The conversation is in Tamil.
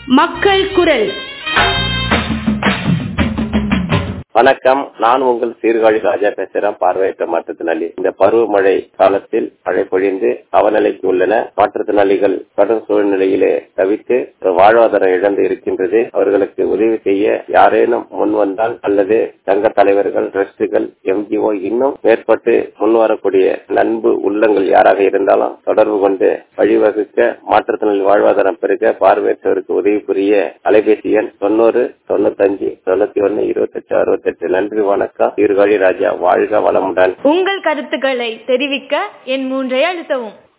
மக்கள் குரல் வணக்கம் நான் உங்கள் சீர்காழி ராஜா பேசுறேன் பார்வையற்ற மாற்றுத்திறனாளி இந்த பருவமழை காலத்தில் மழை பொழிந்து அவநிலைக்கு உள்ளன மாற்றுத்திறனாளிகள் கடும் சூழ்நிலையிலே தவித்து வாழ்வாதாரம் இழந்து இருக்கின்றது அவர்களுக்கு உதவி செய்ய யாரேனும் முன் வந்தால் அல்லது சங்க தலைவர்கள் டிரஸ்டுகள் எம்ஜிஓ இன்னும் மேற்பட்டு முன்வரக்கூடிய நண்பு உள்ளங்கள் யாராக இருந்தாலும் தொடர்பு கொண்டு வழிவகுக்க மாற்றுத்திறனாளி வாழ்வாதாரம் பெருக பார்வையற்றவருக்கு உதவி புரிய அலைபேசி எண் தொண்ணூறு தொண்ணூத்தஞ்சு தொண்ணூத்தி ஒன்னு இருபத்தெட்டு அறுபத்தெட்டு நன்றி வணக்கம் சீர்காழி ராஜா வாழ்க வளமுடன் உங்கள் கருத்துக்களை தெரிவிக்க என் மூன்றை அழுத்தவும்